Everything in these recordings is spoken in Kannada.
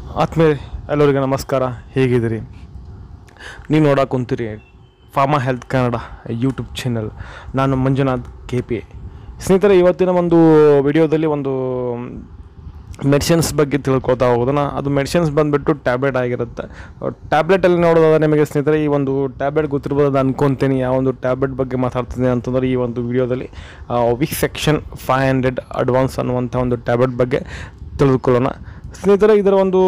ಆತ್ಮೀಯ ಎಲ್ಲರಿಗೂ ನಮಸ್ಕಾರ ಹೇಗಿದ್ದೀರಿ ನೀವು ನೋಡಕ್ಕೆ ಕುಂತೀರಿ pharma health Kannada YouTube channel ನಾನು ಮಂಜುನಾಥ್ ಕೆ ಪಿ ಸ್ನೇಹಿತರೆ ಇವತ್ತಿನ ಒಂದು ವಿಡಿಯೋದಲ್ಲಿ ಒಂದು ಮೆಡಿಸಿನ್ಸ್ ಬಗ್ಗೆ ತಿಳ್ಕೊತಾ ಹೋಗೋದನ್ನ ಅದು ಮೆಡಿಸಿನ್ಸ್ ಬಂದುಬಿಟ್ಟು ಟ್ಯಾಬ್ಲೆಟ್ ಆಗಿರುತ್ತೆ ಟ್ಯಾಬ್ಲೆಟಲ್ಲಿ ನೋಡೋದಾದ್ರೆ ನಿಮಗೆ ಸ್ನೇಹಿತರೆ ಈ ಒಂದು ಟ್ಯಾಬ್ಲೆಟ್ ಗೊತ್ತಿರ್ಬೋದು ಅಂತ ಅನ್ಕೊತೀನಿ ಯಾವ ಒಂದು ಟ್ಯಾಬ್ಲೆಟ್ ಬಗ್ಗೆ ಮಾತಾಡ್ತೀನಿ ಅಂತಂದ್ರೆ ಈ ಒಂದು ವಿಡಿಯೋದಲ್ಲಿ Vick action five hundred advance ಅನ್ನುವಂಥ ಒಂದು ಟ್ಯಾಬ್ಲೆಟ್ ಬಗ್ಗೆ ತಿಳಿದುಕೊಳ್ಳೋಣ ಸ್ನೇಹಿತರೆ ಇದರ ಒಂದು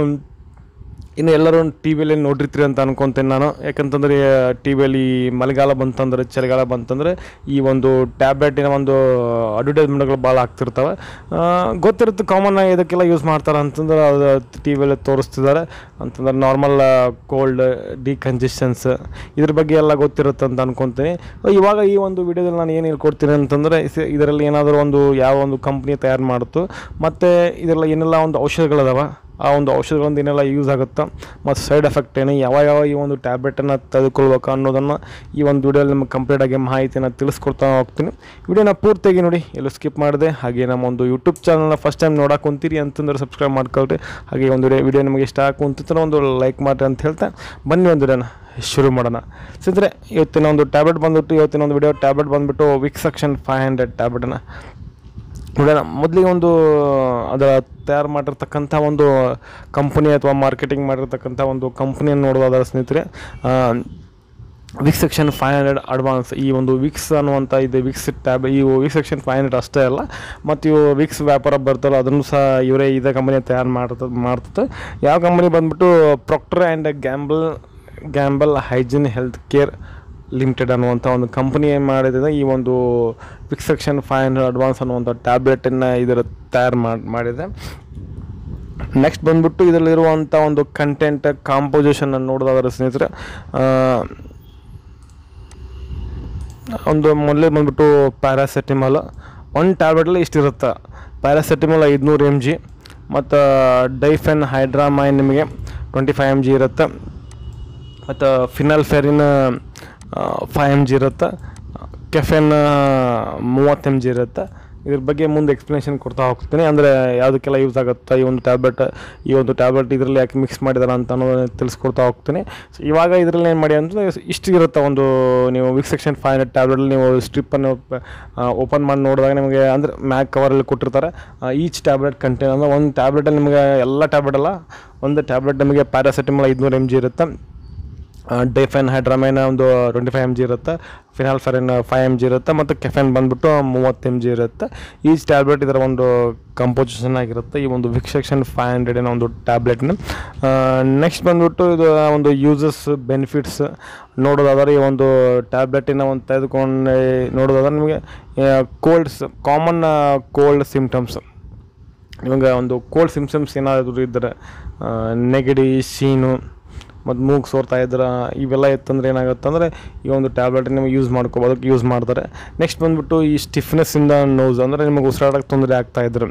ಇನ್ನು ಎಲ್ಲರೂ ಟಿ ವಿಯಲ್ಲಿ ನೋಡಿರ್ತೀರಿ ಅಂತ ಅನ್ಕೊತೀನಿ ನಾನು ಯಾಕಂತಂದರೆ ಟಿ ವಿಯಲ್ಲಿ ಮಳೆಗಾಲ ಬಂತಂದ್ರೆ ಚಳಿಗಾಲ ಬಂತಂದರೆ ಈ ಒಂದು ಟ್ಯಾಬ್ಲೆಟಿನ ಒಂದು ಅಡ್ವರ್ಟೈಸ್ಮೆಂಟ್ಗಳು ಭಾಳ ಆಗ್ತಿರ್ತವೆ ಆ, ಗೊತ್ತಿರುತ್ತೆ ಕಾಮನ್ ಆಗಿ ಇದಕ್ಕೆಲ್ಲ ಯೂಸ್ ಮಾಡ್ತಾರೆ ಅಂತಂದ್ರೆ ಅದು ಟಿ ವಿಯಲ್ಲಿ ತೋರಿಸ್ತಿದ್ದಾರೆ ಅಂತಂದ್ರೆ ನಾರ್ಮಲ್ ಕೋಲ್ಡ್ ಡಿಕಂಜೆಷನ್ಸ್ ಇದ್ರ ಬಗ್ಗೆ ಎಲ್ಲ ಗೊತ್ತಿರುತ್ತೆ ಅಂತ ಅನ್ಕೊತೀನಿ ಇವಾಗ ಈ ಒಂದು ವಿಡಿಯೋದಲ್ಲಿ ನಾನು ಏನು ಹೇಳ್ಕೊಡ್ತೀನಿ ಅಂತಂದರೆ ಇಸ್- ಇದರಲ್ಲಿ ಏನಾದರೂ ಒಂದು ಯಾವ ಒಂದು ಕಂಪ್ನಿ ತಯಾರು ಮಾಡುತ್ತೋ ಮತ್ತು ಇದರಲ್ಲಿ ಏನೆಲ್ಲ ಒಂದು ಔಷಧಗಳದಾವ ಆ ಒಂದು ಔಷಧಗಳಿಂದ ಏನೆಲ್ಲ ಯೂಸ್ ಆಗುತ್ತಾ ಮತ್ತು ಸೈಡ್ ಎಫೆಕ್ಟ್ ಏನು ಯಾವ ಯಾವ ಈ ಒಂದು ಟ್ಯಾಬ್ಲೆಟನ್ನು ತೆಗೆದುಕೊಳ್ಬೇಕು ಅನ್ನೋದನ್ನು ಈ ಒಂದು ವಿಡಿಯೋಲಿ ನಿಮಗೆ ಕಂಪ್ಲೀಟಾಗಿ ಮಾಹಿತಿಯನ್ನು ತಿಳಿಸ್ಕೊಡ್ತಾ ಹೋಗ್ತೀನಿ ವಿಡಿಯೋನ ಪೂರ್ತಿಯಾಗಿ ನೋಡಿ ಎಲ್ಲೂ ಸ್ಕಿಪ್ ಮಾಡಿದೆ ಹಾಗೆ ನಮ್ಮ ಒಂದು ಯೂಟ್ಯೂಬ್ ಚಾನಲ್ನ ಫಸ್ಟ್ ಟೈಮ್ ನೋಡಕ್ಕೆ ಕುಂತೀರಿ ಅಂತಂದ್ರೆ ಸಬ್ಸ್ಕ್ರೈಬ್ ಮಾಡ್ಕೊಳ್ರಿ ಹಾಗೆ ಒಂದು ವಿಡಿಯೋ ನಿಮಗೆ ಇಷ್ಟ ಕುಂತಿದ್ರೆ ಒಂದು ಲೈಕ್ ಮಾಡಿರಿ ಅಂತ ಹೇಳ್ತಾ ಬನ್ನಿ ಒಂದು ವಿಡಿಯೋನ ಶುರು ಮಾಡೋಣ ಸಿದ್ರೆ ಇವತ್ತಿನ ಒಂದು ಟ್ಯಾಬ್ಲೆಟ್ ಬಂದ್ಬಿಟ್ಟು ಇವತ್ತಿನ ಒಂದು ವಿಡಿಯೋ ಟ್ಯಾಬ್ಲೆಟ್ ಬಂದ್ಬಿಟ್ಟು ವಿಕ್ ಸೆಕ್ಷನ್ ಫೈವ್ ಹಂಡ್ರೆಡ್ ಟ್ಯಾಬ್ಲೆಟನ್ನು ನೋಡೋಣ ಮೊದಲಿಗೆ ಒಂದು ಅದರ ತಯಾರು ಮಾಡಿರ್ತಕ್ಕಂಥ ಒಂದು ಕಂಪನಿ ಅಥವಾ ಮಾರ್ಕೆಟಿಂಗ್ ಮಾಡಿರ್ತಕ್ಕಂಥ ಒಂದು ಕಂಪ್ನಿಯನ್ನು ನೋಡೋದಾದ್ರೆ ಸ್ನೇಹಿತರೆ Vicks action five hundred advance ಈ ಒಂದು ವಿಕ್ಸ್ ಅನ್ನುವಂಥ ಇದು ವಿಕ್ಸ್ ಟ್ಯಾಬ್ ಈ ವಿಕ್ಸ್ ಸೆಕ್ಷನ್ ಫೈವ್ ಹಂಡ್ರೆಡ್ ಅಷ್ಟೇ ಅಲ್ಲ ಮತ್ತು ಇವು ವಿಕ್ಸ್ ವ್ಯಾಪಾರ ಬರ್ತಲ್ಲ ಅದನ್ನು ಸಹ ಇವರೇ ಇದೇ ಕಂಪನಿ ತಯಾರು ಮಾಡ್ತದೆ ಮಾಡ್ತದೆ ಯಾವ ಕಂಪನಿ ಬಂದ್ಬಿಟ್ಟು Procter and Gamble Gamble hygiene health care limited ಅನ್ನುವಂಥ ಒಂದು ಕಂಪನಿ ಏನು ಮಾಡಿದೆ ಈ ಒಂದು Vicks action five hundred advance ಅನ್ನುವಂಥ ಟ್ಯಾಬ್ಲೆಟನ್ನು ಇದರ ತಯಾರು ಮಾಡಿ ಮಾಡಿದೆ ನೆಕ್ಸ್ಟ್ ಬಂದ್ಬಿಟ್ಟು ಇದರಲ್ಲಿರುವಂಥ ಒಂದು ಕಂಟೆಂಟ್ ಕಾಂಪೋಸಿಷನ್ ನೋಡೋದಾದ್ರೆ ಸ್ನೇಹಿತರೆ ಆ, ಒಂದು ಮೊದಲೇ ಬಂದ್ಬಿಟ್ಟು ಪ್ಯಾರಾಸೆಟಿಮಾಲ್ ಒಂದು ಟ್ಯಾಬ್ಲೆಟಲ್ಲಿ ಇಷ್ಟಿರುತ್ತೆ ಪ್ಯಾರಾಸೆಟಿಮಾಲ್ ಐದುನೂರು ಎಮ್ ಜಿ ಮತ್ತು ಡೈಫೆನ್ ಹೈಡ್ರಾಮೈನ್ ನಿಮಗೆ ಟ್ವೆಂಟಿ ಫೈವ್ ಎಮ್ ಜಿ ಇರುತ್ತೆ ಮತ್ತು phenylephrine five M G ಇರುತ್ತೆ ಕೆಫೆನ್ ಮೂವತ್ತು ಎಮ್ ಜಿ ಇರುತ್ತೆ ಇದ್ರ ಬಗ್ಗೆ ಮುಂದೆ ಎಕ್ಸ್ಪ್ಲನೇಷನ್ ಕೊಡ್ತಾ ಹೋಗ್ತೀನಿ ಅಂದರೆ ಯಾವುದಕ್ಕೆಲ್ಲ ಯೂಸ್ ಆಗುತ್ತೆ ಈ ಒಂದು ಟ್ಯಾಬ್ಲೆಟ್ ಈ ಒಂದು ಟ್ಯಾಬ್ಲೆಟ್ ಇದರಲ್ಲಿ ಯಾಕೆ ಮಿಕ್ಸ್ ಮಾಡಿದಾರೆ ಅಂತ ಅನ್ನೋದನ್ನ ತಿಳಿಸ್ಕೊಡ್ತಾ ಹೋಗ್ತೀನಿ ಸೊ ಇವಾಗ ಇದರಲ್ಲಿ ಏನು ಮಾಡಿ ಅಂದರೆ ಇಷ್ಟು ಇರುತ್ತೆ ಒಂದು ನೀವು Vicks action five hundred tablet ನೀವು ಸ್ಟ್ರಿಪ್ಪನ್ನು ಓಪನ್ ಮಾಡಿ ನೋಡಿದಾಗ ನಿಮಗೆ ಅಂದರೆ ಮ್ಯಾಕ್ ಕವರಲ್ಲಿ ಕೊಟ್ಟಿರ್ತಾರೆ ಈಚ್ ಟ್ಯಾಬ್ಲೆಟ್ ಕಂಟೈನ್ ಅಂದರೆ ಒಂದು ಟ್ಯಾಬ್ಲೆಟಲ್ಲಿ ನಿಮಗೆ ಎಲ್ಲ ಟ್ಯಾಬ್ಲೆಟ್ ಅಲ್ಲ ಒಂದು ಟ್ಯಾಬ್ಲೆಟ್ ನಿಮಗೆ ಪ್ಯಾರಾಸೆಟಮಲ್ ಐದುನೂರು ಎಮ್ ಜಿ ಇರುತ್ತೆ ಡೈಫೆನ್ ಹೈಡ್ರಾಮೈನ್ ಒಂದು ಟ್ವೆಂಟಿ ಫೈವ್ ಎಮ್ ಜಿ ಇರುತ್ತೆ phenylephrine five M G ಇರುತ್ತೆ ಮತ್ತು ಕೆಫೆನ್ ಬಂದ್ಬಿಟ್ಟು ಮೂವತ್ತು ಎಮ್ ಜಿ ಇರುತ್ತೆ ಈಚ್ ಟ್ಯಾಬ್ಲೆಟ್ ಇದರ ಒಂದು ಕಂಪೋಸಿಷನ್ ಆಗಿರುತ್ತೆ ಈ ಒಂದು ವಿಕ್ಸೆಕ್ಷನ್ ಫೈವ್ ಹಂಡ್ರೆಡಿನ ಒಂದು ಟ್ಯಾಬ್ಲೆಟ್ನ ನೆಕ್ಸ್ಟ್ ಬಂದ್ಬಿಟ್ಟು ಇದು ಒಂದು ಯೂಸಸ್ ಬೆನಿಫಿಟ್ಸ್ ನೋಡೋದಾದ್ರೆ ಈ ಒಂದು ಟ್ಯಾಬ್ಲೆಟಿನ ಒಂದು ತೆಗೆದುಕೊಂಡು ನೋಡೋದಾದ್ರೆ ನಿಮಗೆ ಕೋಲ್ಡ್ಸ್ ಕಾಮನ್ ಕೋಲ್ಡ್ ಸಿಮ್ಟಮ್ಸ್ ಇವಾಗ ಒಂದು ಕೋಲ್ಡ್ ಸಿಮ್ಟಮ್ಸ್ ಏನಾದರೂ ಇದ್ದರೆ ಆ, ನೆಗಡಿ ಶೀನು ಮತ್ತು ಮೂಗು ಸೋರ್ತಾ ಇದ್ರೆ ಇವೆಲ್ಲ ಇತ್ತಂದ್ರೆ ಏನಾಗುತ್ತೆ ಅಂದರೆ ಈ ಒಂದು ಟ್ಯಾಬ್ಲೆಟ್ ನಿಮಗೆ ಯೂಸ್ ಮಾಡ್ಕೋಬೋದಕ್ಕೆ ಯೂಸ್ ಮಾಡ್ತಾರೆ ನೆಕ್ಸ್ಟ್ ಬಂದ್ಬಿಟ್ಟು ಈ ಸ್ಟಿಫ್ನೆಸ್ಸಿಂದ ನೋಸ್ ಅಂದರೆ ನಿಮಗೆ ಉಸಿರಾಡೋಕ್ಕೆ ತೊಂದರೆ ಆಗ್ತಾ ಇದ್ರೆ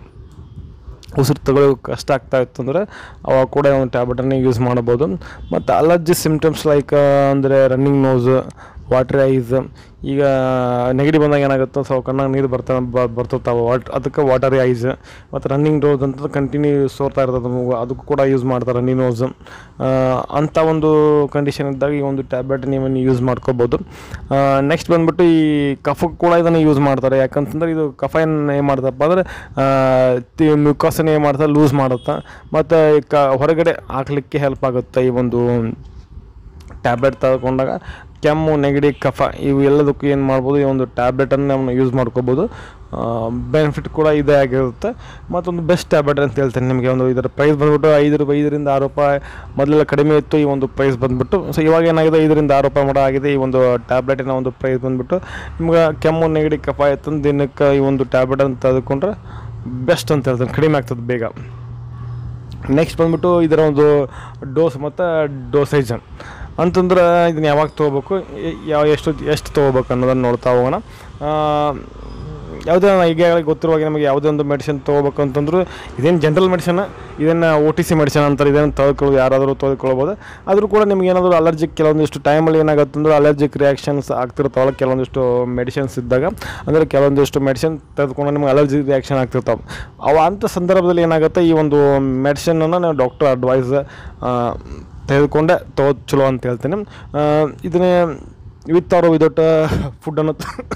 ಉಸಿರು ತಗೊಳ್ಳೋ ಕಷ್ಟ ಆಗ್ತಾ ಇತ್ತು ಅಂದರೆ ಅವಾಗ ಕೂಡ ಈ ಒಂದು ಟ್ಯಾಬ್ಲೆಟನ್ನು ಯೂಸ್ ಮಾಡ್ಬೋದು ಮತ್ತು ಅಲರ್ಜಿ ಸಿಮ್ಟಮ್ಸ್ ಲೈಕ್ ಅಂದರೆ ರನ್ನಿಂಗ್ ನೋಸ್ ವಾಟ್ರ್ ಐಸ್ ಈಗ ನೆಗಡಿ ಬಂದಾಗ ಏನಾಗುತ್ತೆ ಸ್ವಲ್ಪ ಕಣ್ಣಾಗ ನೀರು ಬರ್ತಾ ಬರ್ತಿರ್ತಾವೆ ವಾಟ್ ಅದಕ್ಕೆ ವಾಟರಿ ಐಸ್ ಮತ್ತು ರನ್ನಿಂಗ್ ಡೋಸ್ ಅಂತ ಕಂಟಿನ್ಯೂ ಸೋರ್ತಾ ಇರ್ತದೆ ಮೂಗು ಅದಕ್ಕೂ ಕೂಡ ಯೂಸ್ ಮಾಡ್ತಾರೆ ರನ್ನಿಂಗ್ ನೋಸ್ ಅಂಥ ಒಂದು ಕಂಡೀಷನ್ ಇದ್ದಾಗ ಈ ಒಂದು ಟ್ಯಾಬ್ಲೆಟ್ ನೀವು ಯೂಸ್ ಮಾಡ್ಕೋಬೋದು ನೆಕ್ಸ್ಟ್ ಬಂದ್ಬಿಟ್ಟು ಈ ಕಫಕ್ಕೆ ಕೂಡ ಇದನ್ನು ಯೂಸ್ ಮಾಡ್ತಾರೆ ಯಾಕಂತಂದ್ರೆ ಇದು ಕಫ ಏನು ಏನು ಮಾಡ್ತಪ್ಪ ಅಂದರೆ ಮ್ಯೂಕಾಸನ್ ಏನು ಮಾಡ್ತಾರೆ ಲೂಸ್ ಮಾಡುತ್ತೆ ಮತ್ತು ಕ ಹೊರಗಡೆ ಹಾಕ್ಲಿಕ್ಕೆ ಹೆಲ್ಪ್ ಆಗುತ್ತೆ ಈ ಒಂದು ಟ್ಯಾಬ್ಲೆಟ್ ತಗೊಂಡಾಗ ಕೆಮ್ಮು ನೆಗಡಿ ಕಫ ಇವು ಎಲ್ಲದಕ್ಕೂ ಏನು ಮಾಡ್ಬೋದು ಈ ಒಂದು ಟ್ಯಾಬ್ಲೆಟನ್ನು ನಾವು ಯೂಸ್ ಮಾಡ್ಕೋಬೋದು ಬೆನಿಫಿಟ್ ಕೂಡ ಇದೇ ಆಗಿರುತ್ತೆ ಮತ್ತೊಂದು ಬೆಸ್ಟ್ ಟ್ಯಾಬ್ಲೆಟ್ ಅಂತ ಹೇಳ್ತೇನೆ ನಿಮಗೆ ಒಂದು ಇದರ ಪ್ರೈಸ್ ಬಂದ್ಬಿಟ್ಟು ಐದು ರೂಪಾಯಿ ಐದರಿಂದ ಆರು ರೂಪಾಯಿ ಮೊದಲೆಲ್ಲ ಕಡಿಮೆ ಇತ್ತು ಈ ಒಂದು ಪ್ರೈಸ್ ಬಂದ್ಬಿಟ್ಟು ಸೊ ಇವಾಗ ಏನಾಗಿದೆ ಐದರಿಂದ ಆರು ರೂಪಾಯಿ ಮಾಡೋ ಆಗಿದೆ ಈ ಒಂದು ಟ್ಯಾಬ್ಲೆಟಿನ ಒಂದು ಪ್ರೈಸ್ ಬಂದ್ಬಿಟ್ಟು ನಿಮ್ಗೆ ಕೆಮ್ಮು ನೆಗಡಿ ಕಫ ಆಯ್ತು ದಿನಕ್ಕೆ ಈ ಒಂದು ಟ್ಯಾಬ್ಲೆಟ್ ಅಂತ ತೆಗೆದುಕೊಂಡ್ರೆ ಬೆಸ್ಟ್ ಅಂತ ಹೇಳ್ತೇನೆ ಕಡಿಮೆ ಆಗ್ತದೆ ಬೇಗ ನೆಕ್ಸ್ಟ್ ಬಂದ್ಬಿಟ್ಟು ಇದರ ಒಂದು ಡೋಸ್ ಮತ್ತು ಡೋಸೇಜ್ ಅಂತಂದ್ರೆ ಇದನ್ನ ಯಾವಾಗ ತೊಗೋಬೇಕು ಎ- ಯಾವ ಎಷ್ಟು ಎಷ್ಟು ತೊಗೋಬೇಕು ಅನ್ನೋದನ್ನು ನೋಡ್ತಾ ಹೋಗೋಣ ಆ, ಯಾವುದೇ ಈಗ ಗೊತ್ತಿರುವಾಗ ನಮಗೆ ಯಾವುದೇ ಒಂದು ಮೆಡಿಸಿನ್ ತೊಗೋಬೇಕು ಅಂತಂದ್ರು ಇದೇನು ಜನರಲ್ ಮೆಡಿಸನ್ ಇದನ್ನು ಒ ಟಿ ಸಿ ಮೆಡಿಸಿನ್ ಅಂತಾರೆ ಇದನ್ನು ತೆಗೆದುಕೊಳ್ಳೋದು ಯಾರಾದರೂ ತೆಗೆದುಕೊಳ್ಬೋದು ಆದರೂ ಕೂಡ ನಿಮ್ಗೆ ಏನಾದರೂ ಅಲರ್ಜಿಕ್ ಕೆಲವೊಂದಿಷ್ಟು ಟೈಮಲ್ಲಿ ಏನಾಗುತ್ತೆ ಅಂದ್ರೆ ಅಲರ್ಜಿಕ್ ರಿಯಾಕ್ಷನ್ಸ್ ಆಗ್ತಿರ್ತಾವಲ್ಲ ಕೆಲವೊಂದಿಷ್ಟು ಮೆಡಿಸಿನ್ಸ್ ಇದ್ದಾಗ ಅಂದರೆ ಕೆಲವೊಂದಿಷ್ಟು ಮೆಡಿಸಿನ್ ತೆಗೆದುಕೊಂಡು ನಿಮ್ಗೆ ಅಲರ್ಜಿ ರಿಯಾಕ್ಷನ್ ಆಗ್ತಿರ್ತಾವೆ ಅವ ಅಂಥ ಸಂದರ್ಭದಲ್ಲಿ ಏನಾಗುತ್ತೆ ಈ ಒಂದು ಮೆಡಿಸಿನನ್ನು ನಾವು ಡಾಕ್ಟರ್ ಅಡ್ವೈಸ್ ತೆಗೆದುಕೊಂಡೆ ತಗೋದು ಚಲೋ ಅಂತ ಹೇಳ್ತೀನಿ ಆ, ಇದನ್ನೇ ವಿತ್ ಆರ್ ವಿದೌಟ್ ಫುಡ್ಡನ್ನು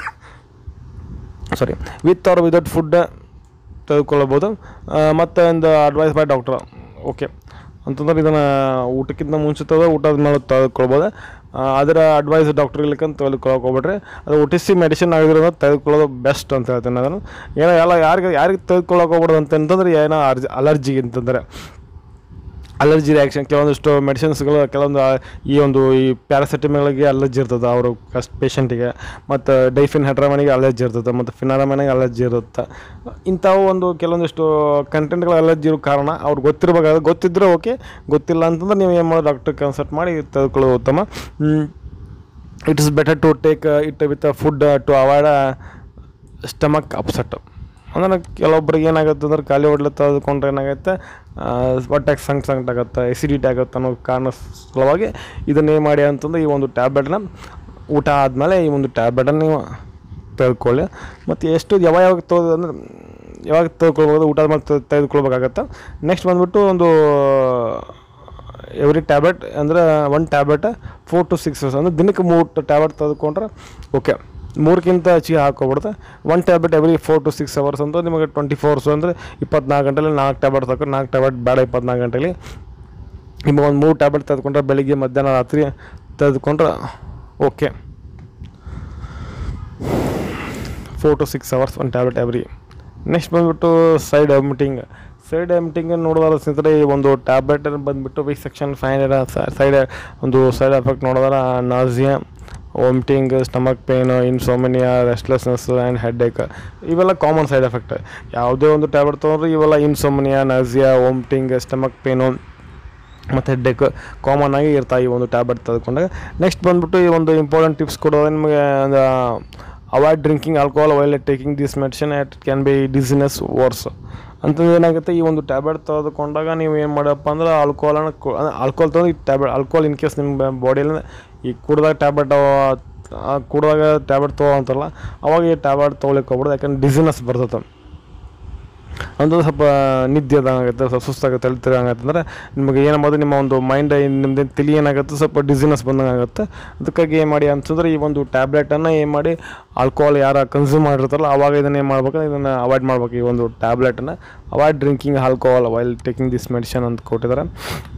sorry with or without food ತೆಗೆದುಕೊಳ್ಳಬಹುದು ಮತ್ತು ಒಂದು ಅಡ್ವೈಸ್ ಬೈ ಡಾಕ್ಟ್ರ್ ಓಕೆ ಅಂತಂದ್ರೆ ಇದನ್ನು ಊಟಕ್ಕಿಂತ ಮುಂಚೆ ತಗೋ ಊಟದ ಮೇಲೆ ತೆಗೆದುಕೊಳ್ಬೋದು ಆ, ಅದರ ಅಡ್ವೈಸ್ ಡಾಕ್ಟ್ರ್ ಇಲ್ಲಕ್ಕಂತ ತೆಗೆದುಕೊಳ್ಳೋಕೆ ಹೋಗ್ಬಿಟ್ರೆ ಅದು ಒ ಟಿ ಸಿ ಮೆಡಿಸಿನ್ ಆಗಿರೋದು ತೆಗೆದುಕೊಳ್ಳೋದು ಬೆಸ್ಟ್ ಅಂತ ಹೇಳ್ತೀನಿ ನಾನು ಏನೋ ಎಲ್ಲ ಯಾರಿಗೆ ಯಾರಿಗೆ ತೆಗೆದುಕೊಳ್ಳೋಕೆ ಹೋಗ್ಬಾರ್ದು ಅಂತಂತಂದ್ರೆ ಏನೋ ಅರ್ಜಿ ಅಲರ್ಜಿ ಅಂತಂದರೆ ಅಲರ್ಜಿ ರಿಯಾಕ್ಷನ್ ಕೆಲವೊಂದಿಷ್ಟು ಮೆಡಿಸಿನ್ಸ್ಗಳು ಕೆಲವೊಂದು ಆ, ಈ ಒಂದು ಈ ಪ್ಯಾರಾಸಿಟಮಲ್ಗೆ ಅಲರ್ಜಿ ಇರ್ತದೆ ಅವರು ಕಷ್ಟ ಪೇಷಂಟಿಗೆ ಮತ್ತು ಡೈಫಿನ್ ಹೆಡ್ರಮನಿಗೆ ಅಲರ್ಜಿ ಇರ್ತದೆ ಮತ್ತು ಫಿನಾರಮನಿಗೆ ಅಲರ್ಜಿ ಇರುತ್ತೆ ಇಂಥವು ಒಂದು ಕೆಲವೊಂದಿಷ್ಟು ಕಂಟೆಂಟ್ಗಳು ಅಲರ್ಜಿ ಇರೋ ಕಾರಣ ಅವ್ರು ಗೊತ್ತಿರಬೇಕಾದ್ರೆ ಗೊತ್ತಿದ್ದರೆ ಓಕೆ ಗೊತ್ತಿಲ್ಲ ಅಂತಂದ್ರೆ ನೀವು ಏನು ಮಾಡೋದು ಡಾಕ್ಟರ್ ಕನ್ಸಲ್ಟ್ ಮಾಡಿ ತೆಗೆದುಕೊಳ್ಳೋದು ಉತ್ತಮ it is better to take it with food to avoid stomach upset ಅಂದ್ರೆ ಕೆಲವೊಬ್ರಿಗೆ ಏನಾಗುತ್ತೆ ಅಂದ್ರೆ ಖಾಲಿ ಹೊಡ್ಲೆ ತೆಗೆದುಕೊಂಡ್ರೆ ಏನಾಗುತ್ತೆ ಹೊಟ್ಟೆಗೆ ಸಂಕಟ ಸಂಕಟ ಆಗುತ್ತೆ ಎಸಿಡಿಟಿ ಆಗುತ್ತೆ ಅನ್ನೋ ಕಾರಣ ಸಲುವಾಗಿ ಇದನ್ನೇ ಮಾಡಿ ಅಂತಂದ್ರೆ ಈ ಒಂದು ಟ್ಯಾಬ್ಲೆಟ್ನ ಊಟ ಆದಮೇಲೆ ಈ ಒಂದು ಟ್ಯಾಬ್ಲೆಟನ್ನು ನೀವು ತೆಗೆದುಕೊಳ್ಳಿ ಮತ್ತು ಎಷ್ಟು ಯಾವಾಗ ಯಾವಾಗ ತಗೋ ಅಂದ್ರೆ ಯಾವಾಗ ತೆಗೆದುಕೊಳ್ಬೋದು ಊಟದ ಮೇಲೆ ತೆಗೆ- ತೆಗೆದುಕೊಳ್ಬೇಕಾಗತ್ತೆ ನೆಕ್ಸ್ಟ್ ಬಂದ್ಬಿಟ್ಟು ಒಂದು ಎವ್ರಿ ಟ್ಯಾಬ್ಲೆಟ್ ಅಂದರೆ one tablet four to six hours ಅಂದರೆ ದಿನಕ್ಕೆ ಮೂರು ಟ್ಯಾಬ್ಲೆಟ್ ತೆಗೆದುಕೊಂಡ್ರೆ ಓಕೆ ಮೂರಕ್ಕಿಂತ ಹೆಚ್ಚಿಗೆ ಹಾಕೋಬಿಡುತ್ತೆ one tablet every four to six hours ಅಂತ ನಿಮಗೆ ಟ್ವೆಂಟಿ ಫೋರ್ಸ್ ಅಂದರೆ ಇಪ್ಪತ್ನಾಲ್ಕು ಗಂಟೆಲಿ ನಾಲ್ಕು ಟ್ಯಾಬ್ಲೆಟ್ ತಗೋ ನಾಲ್ಕು ಟ್ಯಾಬ್ಲೆಟ್ ಬೇಡ ಇಪ್ಪತ್ನಾಲ್ಕು ಗಂಟೆಲಿ ನಿಮಗೆ ಒಂದು ಮೂರು ಟ್ಯಾಬ್ಲೆಟ್ ತೆಗೆದುಕೊಂಡ್ರೆ ಬೆಳಿಗ್ಗೆ ಮಧ್ಯಾಹ್ನ ರಾತ್ರಿ ತೆಗೆದುಕೊಂಡ್ರೆ okay four to six hours ಒಂದು ಟ್ಯಾಬ್ಲೆಟ್ ಎವ್ರಿ ನೆಕ್ಸ್ಟ್ ಬಂದ್ಬಿಟ್ಟು ಸೈಡ್ ಎಮಿಟಿಂಗ್ ಸೈಡ್ ಎಮಿಟಿಂಗ್ ನೋಡೋದಾದ್ರೆ ಸ್ನೇಹಿತರೆ ಈ ಒಂದು ಟ್ಯಾಬ್ಲೆಟ್ ಬಂದ್ಬಿಟ್ಟು ವಿ ಸೆಕ್ಷನ್ ಫೈವ್ ಹಂಡ್ರೆಡ್ ಸೈಡ್ ಒಂದು ಸೈಡ್ ಎಫೆಕ್ಟ್ ನೋಡಿದ್ರೆ nausea vomiting stomach pain insomnia restlessness and headache ಇವೆಲ್ಲ ಕಾಮನ್ ಸೈಡ್ ಎಫೆಕ್ಟ್ ಯಾವುದೇ ಒಂದು ಟ್ಯಾಬ್ಲೆಟ್ ತೊಗೊಂಡ್ರೆ ಇವೆಲ್ಲ insomnia nausea vomiting stomach pain ಮತ್ತು ಹೆಡ್ಡೇಕ್ ಕಾಮನ್ ಆಗಿ ಇರ್ತಾವೆ ಈ ಒಂದು ಟ್ಯಾಬ್ಲೆಟ್ ತೆಗೆದುಕೊಂಡಾಗ ನೆಕ್ಸ್ಟ್ ಬಂದ್ಬಿಟ್ಟು ಈ ಒಂದು ಇಂಪಾರ್ಟೆಂಟ್ ಟಿಪ್ಸ್ ಕೊಡೋದು ನಿಮಗೆ avoid drinking alcohol while taking this medicine it can be dizziness worse ಅಂತಂದು ಏನಾಗುತ್ತೆ ಈ ಒಂದು ಟ್ಯಾಬ್ಲೆಟ್ ತೆಗೆದುಕೊಂಡಾಗ ನೀವು ಏನು ಮಾಡಪ್ಪ ಅಂದ್ರೆ ಆಲ್ಕೋಹಾಲನ್ನು ಆಲ್ಕೋಹಾಲ್ ತೊಗೊಂಡು ಈ ಟ್ಯಾಬ್ಲೆಟ್ ಆಲ್ಕೋಹಾಲ್ ಇನ್ ಕೇಸ್ ನಿಮ್ಮ ಬಾಡಿಯಲ್ಲಿ ಈ ಕುಡ್ದಾಗ ಟ್ಯಾಬ್ಲೆಟ್ ಕುಡ್ದಾಗ ಟ್ಯಾಬ್ಲೆಟ್ ತೊಗೋ ಅಂತಾರಲ್ಲ ಅವಾಗ ಈ ಟ್ಯಾಬ್ಲೆಟ್ ತೊಗೊಳಿಕ್ಕೆ ಹೋಗ್ಬಿಡೋದು ಯಾಕಂದ್ರೆ ಡಿಸಿನೆಸ್ ಬರ್ತದೆ ಅಂದ್ರೆ ಸ್ವಲ್ಪ ನಿದ್ದೆ ಆಗುತ್ತೆ ಸ್ವಲ್ಪ ಸುಸ್ತಾಗುತ್ತೆ ತಲೆ ಅಂದ್ರೆ ನಿಮಗೆ ಏನಾಗೋದು ನಿಮ್ಮ ಒಂದು ಮೈಂಡ್ ನಿಮ್ಮದು ತಲೆ ಏನಾಗುತ್ತೆ ಸ್ವಲ್ಪ ಡಿಸಿನೆಸ್ ಬಂದಂಗೆ ಆಗುತ್ತೆ ಅದಕ್ಕಾಗಿ ಏನು ಮಾಡಿ ಅಂತಂದ್ರೆ ಈ ಒಂದು ಟ್ಯಾಬ್ಲೆಟನ್ನು ಏನು ಮಾಡಿ ಆಲ್ಕೋಹಾಲ್ ಯಾರು ಕನ್ಸ್ಯೂಮ್ ಮಾಡಿರ್ತಾರಲ್ಲ ಅವಾಗ ಇದನ್ನು ಏನು ಮಾಡ್ಬೇಕು ಇದನ್ನು ಅವಾಯ್ಡ್ ಮಾಡ್ಬೇಕು ಈ ಒಂದು ಟ್ಯಾಬ್ಲೆಟನ್ನು avoid drinking alcohol while taking this medicine ಅಂತ ಕೊಟ್ಟಿದ್ದಾರೆ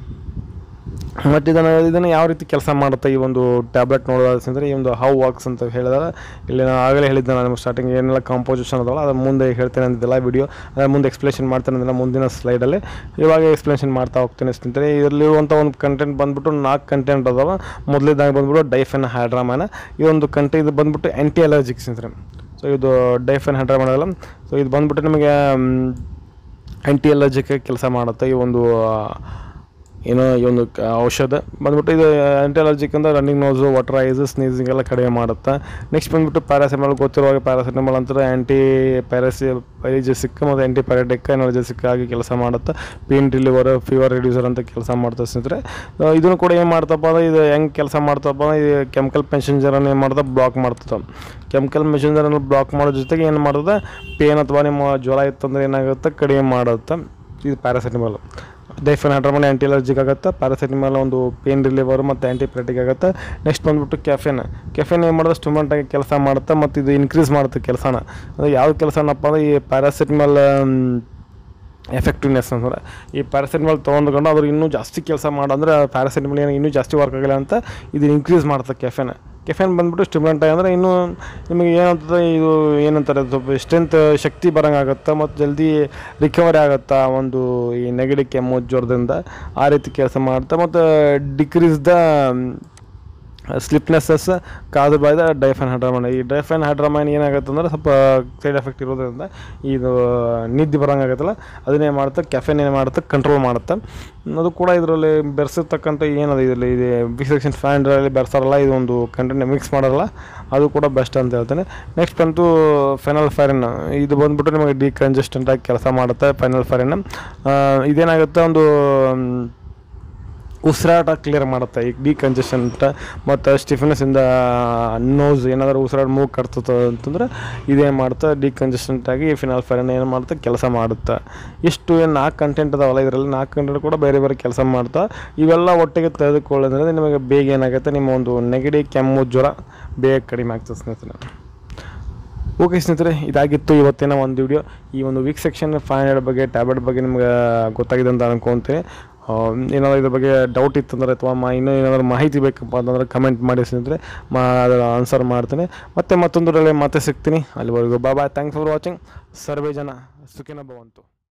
ಮತ್ತು ಇದನ್ನು ಇದನ್ನು ಯಾವ ರೀತಿ ಕೆಲಸ ಮಾಡುತ್ತೆ ಈ ಒಂದು ಟ್ಯಾಬ್ಲೆಟ್ ನೋಡೋದಂದ್ರೆ ಈ ಒಂದು ಹೌ ವರ್ಕ್ಸ್ ಅಂತ ಹೇಳಿದ್ರೆ ಇಲ್ಲಿ ನಾನು ಆಗಲೇ ಹೇಳಿದ್ದೆ ನಾನು ನಿಮ್ಗೆ ಸ್ಟಾರ್ಟಿಂಗ್ ಏನೆಲ್ಲ ಕಾಂಪೋಸಿಷನ್ ಅದಾವಲ್ಲ ಅದ್ರ ಮುಂದೆ ಹೇಳ್ತೇನೆ ಅಂತಿದ್ದೆಲ್ಲ ವಿಡಿಯೋ ಅದ್ರ ಮುಂದೆ ಎಕ್ಸ್ಪ್ಲೇಷನ್ ಮಾಡ್ತೇನೆ ಅಂದಿಲ್ಲ ಮುಂದಿನ ಸ್ಲೈಡಲ್ಲಿ ಇವಾಗ ಎಕ್ಸ್ಪ್ಲೇಷನ್ ಮಾಡ್ತಾ ಹೋಗ್ತೇನೆ ಸ್ನೇಹಿತರೆ ಇದರಲ್ಲಿರುವಂಥ ಒಂದು ಕಂಟೆಂಟ್ ಬಂದ್ಬಿಟ್ಟು ನಾಲ್ಕು ಕಂಟೆಂಟ್ ಅದಾವ ಮೊದಲೇದಾಗಿ ಬಂದ್ಬಿಟ್ಟು ಡೈಫೆನ್ ಹೈಡ್ರಾಮಾನ ಈ ಒಂದು ಕಂಟೆ ಇದು ಬಂದ್ಬಿಟ್ಟು ಆ್ಯಂಟಿ ಅಲರ್ಜಿಕ್ ಸ್ನೇಹಿತರೆ ಸೊ ಇದು ಡೈಫೆನ್ ಹೈಡ್ರಾಮಾನ್ ಅಲ್ಲ ಸೊ ಇದು ಬಂದ್ಬಿಟ್ಟು ನಿಮಗೆ ಆ್ಯಂಟಿ ಅಲರ್ಜಿಕ್ ಕೆಲಸ ಮಾಡುತ್ತೆ ಈ ಒಂದು ಆ, ಏನೋ ಈ ಒಂದು ಕ- ಔಷಧ ಬಂದ್ಬಿಟ್ಟು ಇದು ಆ್ಯಂಟಿ ಅಲರ್ಜಿಕ್ ಅಂದ್ರೆ running nose water eyes sneezing ಎಲ್ಲ ಕಡಿಮೆ ಮಾಡುತ್ತೆ ನೆಕ್ಸ್ಟ್ ಬಂದ್ಬಿಟ್ಟು ಪ್ಯಾರಾಸಿಟಮಾಲ್ ಗೊತ್ತಿರುವಾಗ ಪ್ಯಾರಾಸಿಟಮಾಲ್ ಅಂತಾರೆ ಆ್ಯಂಟಿ ಪ್ಯಾರಾಸಿ ಪೈಜೆಸಿಕ್ ಮತ್ತು ಆ್ಯಂಟಿ ಪ್ಯಾರಾಟಿಕ್ ಎನರ್ಜೆಸಿಕ್ ಆಗಿ ಕೆಲಸ ಮಾಡುತ್ತೆ ಪೇನ್ ರಿಲೀವರ್ ಫೀವರ್ ರಿಡ್ಯೂಸರ್ ಅಂತ ಕೆಲಸ ಮಾಡ್ತಾ ಸ್ನೇಹಿತರೆ ಆ, ಇದನ್ನು ಕೂಡ ಏನು ಮಾಡ್ತಪ್ಪ ಅಂದ್ರೆ ಇದು ಹೆಂಗೆ ಕೆಲಸ ಮಾಡ್ತಪ್ಪ ಅಂದ್ರೆ ಇದು ಕೆಮಿಕಲ್ ಮೆಸೆಂಜರನ್ನು ಏನು ಮಾಡ್ತಾ ಬ್ಲಾಕ್ ಮಾಡ್ತದೆ ಕೆಮಿಕಲ್ ಮೆಸೆಂಜರನ್ನು ಬ್ಲಾಕ್ ಮಾಡೋ ಜೊತೆಗೆ ಏನು ಮಾಡ್ತದೆ ಪೇನ್ ಅಥವಾ ನಿಮ್ಮ ಜ್ವರ ಇತ್ತಂದ್ರೆ ಏನಾಗುತ್ತೆ ಕಡಿಮೆ ಮಾಡುತ್ತೆ ಇದು paracetamol diphenhydramine anti allergic ಆಗುತ್ತೆ ಪ್ಯಾರಾಸಿಟಮಾಲ್ ಒಂದು ಪೇನ್ ರಿಲೀವರ್ ಮತ್ತು ಆ್ಯಂಟಿಪ್ರೆಟಿಕ್ ಆಗುತ್ತೆ ನೆಕ್ಸ್ಟ್ ಬಂದ್ಬಿಟ್ಟು ಕೆಫೆನ್ ಕೆಫೆನ್ ಏನು ಮಾಡೋದು ಸ್ಟೂಡೆಂಟ್ ಆಗಿ ಕೆಲಸ ಮಾಡುತ್ತೆ ಮತ್ತು ಇದು ಇನ್ಕ್ರೀಸ್ ಮಾಡುತ್ತೆ ಕೆಲಸನ ಅಂದರೆ ಯಾವ ಕೆಲಸನಪ್ಪ ಅಂದ್ರೆ ಈ ಪ್ಯಾರಾಸಿಟಮಾಲ್ ಎಫೆಕ್ಟಿವ್ನೆಸ್ ಅಂದ್ರೆ ಈ ಪ್ಯಾರಾಸಿಟಮಾಲ್ ತೊಗೊಂಡ್ಕೊಂಡು ಅವ್ರಿಗೆ ಇನ್ನೂ ಜಾಸ್ತಿ ಕೆಲಸ ಮಾಡೋ ಅಂದರೆ ಪ್ಯಾರಾಸಿಟಮಾಲ್ ಏನು ಇನ್ನೂ ಜಾಸ್ತಿ ವರ್ಕ್ ಆಗಿಲ್ಲ ಅಂತ ಇದು ಇನ್ಕ್ರೀಸ್ ಮಾಡುತ್ತೆ ಕೆಫೆನ್ ಕೆಫೆನ್ ಬಂದ್ಬಿಟ್ಟು ಸ್ಟಿಮ್ಯುಲೆಂಟ್ ಅಂದರೆ ಇನ್ನೂ ನಿಮಗೆ ಏನಂತದೆ ಇದು ಏನಂತಾರೆ ಸ್ವಲ್ಪ ಸ್ಟ್ರೆಂತ್ ಶಕ್ತಿ ಬರಂಗೆ ಆಗುತ್ತೆ ಮತ್ತು ಜಲ್ದಿ ರಿಕವರಿ ಆಗುತ್ತೆ ಆ ಒಂದು ಈ ನೆಗಡಿ ಕೆಮ್ಮು ಜ್ವರದಿಂದ ಆ ರೀತಿ ಕೆಲಸ ಮಾಡುತ್ತೆ ಮತ್ತು ಡಿಕ್ರೀಸ್ ದ ಸ್ಲಿಪ್ನೆಸ್ಸಸ್ ಕಾದು ಬಾಯ್ದ ಡೈಫನ್ ಹೈಡ್ರಾಮೈನ್ ಈ ಡೈಫನ್ ಹೈಡ್ರಾಮೈನ್ ಏನಾಗುತ್ತೆ ಅಂದ್ರೆ ಸ್ವಲ್ಪ ಸೈಡ್ ಎಫೆಕ್ಟ್ ಇರೋದ್ರಿಂದ ಇದು ನಿದ್ದೆ ಬರೋಂಗೆ ಆಗುತ್ತಲ್ಲ ಅದನ್ನೇ ಮಾಡುತ್ತೆ ಕೆಫೆನ್ ಏನು ಮಾಡುತ್ತೆ ಕಂಟ್ರೋಲ್ ಮಾಡುತ್ತೆ ಅದು ಕೂಡ ಇದರಲ್ಲಿ ಬೆರೆಸಿರ್ತಕ್ಕಂಥ ಏನದು ಇದರಲ್ಲಿ ಇದೆ ಬಿ ಸೆಕ್ಷನ್ ಫೈವ್ ಹಂಡ್ರೆಡಲ್ಲಿ ಬೆರೆಸಾರಲ್ಲ ಇದು ಒಂದು ಕಂಟೆಂಟ್ ಮಿಕ್ಸ್ ಮಾಡಲ್ಲ ಅದು ಕೂಡ ಬೆಸ್ಟ್ ಅಂತ ಹೇಳ್ತೇನೆ ನೆಕ್ಸ್ಟ್ ಬಂತು ಫೆನಲ್ ಫೈರಿನ್ ಇದು ಬಂದ್ಬಿಟ್ಟು ನಿಮಗೆ ಡಿಕಂಜೆಸ್ಟೆಂಟ್ ಆಗಿ ಕೆಲಸ ಮಾಡುತ್ತೆ ಫೈನಲ್ ಫೈರಿನ್ ಇದೇನಾಗುತ್ತೆ ಒಂದು ಮ್, ಉಸಿರಾಟ ಕ್ಲಿಯರ್ ಮಾಡುತ್ತೆ ಈಗ ಡಿಕಂಜೆಷನ್ಟ್ ಮತ್ತು ಸ್ಟಿಫ್ನೆಸ್ಸಿಂದ ನೋಸ್ ಏನಾದರೂ ಉಸಿರಾಟ ಮೂಗು ಕಟ್ತದ ಅಂತಂದ್ರೆ ಇದೇನು ಮಾಡುತ್ತೆ ಡಿಕಂಜೆಷನ್ಟ್ ಆಗಿ ಫಿನಾಲ್ ಫೈರನ್ ಏನು ಮಾಡುತ್ತೆ ಕೆಲಸ ಮಾಡುತ್ತೆ ಇಷ್ಟು ಏನು ನಾಲ್ಕು ಕಂಟೆಂಟ್ ಅದಾವಲ್ಲ ಇದರಲ್ಲಿ ನಾಲ್ಕು ಕಂಟೆಂಟ್ ಕೂಡ ಬೇರೆ ಬೇರೆ ಕೆಲಸ ಮಾಡ್ತಾ ಇವೆಲ್ಲ ಒಟ್ಟಿಗೆ ತೆಗೆದುಕೊಳ್ಳೋದ್ರಿಂದ ನಿಮಗೆ ಬೇಗ ಏನಾಗುತ್ತೆ ನಿಮ್ಮ ಒಂದು ನೆಗಡಿ ಕೆಮ್ಮು ಜ್ವರ ಬೇಗ ಕಡಿಮೆ ಆಗ್ತದೆ ಸ್ನೇಹಿತರೆ ಓಕೆ ಸ್ನೇಹಿತರೆ ಇದಾಗಿತ್ತು ಇವತ್ತಿನ ಒಂದು ವಿಡಿಯೋ ಈ ಒಂದು ವೀಕ್ ಸೆಕ್ಷನ್ ಫೈವ್ ಹಂಡ್ರೆಡ್ ಬಗ್ಗೆ ಟ್ಯಾಬ್ಲೆಟ್ ಬಗ್ಗೆ ನಿಮ್ಗೆ ಗೊತ್ತಾಗಿದೆ ಅಂತ ಅನ್ಕೊತೀನಿ ಆ, ಏನಾದ್ರು ಇದ್ರ ಬಗ್ಗೆ ಡೌಟ್ ಇತ್ತಂದ್ರೆ ಅಥವಾ ಮಾ ಇನ್ನೂ ಏನಾದರೂ ಮಾಹಿತಿ ಬೇಕಪ್ಪ ಅಂತಂದ್ರೆ ಕಮೆಂಟ್ ಮಾಡಿ ಸ್ನೇಹಿತರೆ ಮಾ ಅದರ ಆನ್ಸರ್ ಮಾಡ್ತೀನಿ ಮತ್ತೆ ಮತ್ತೊಂದರಲ್ಲಿ ಮತ್ತೆ ಸಿಗ್ತೀನಿ ಅಲ್ಲಿವರೆಗೂ bye bye thanks for watching ಸರ್ವೇ ಜನ ಸುಖಿನ ಭವಂತು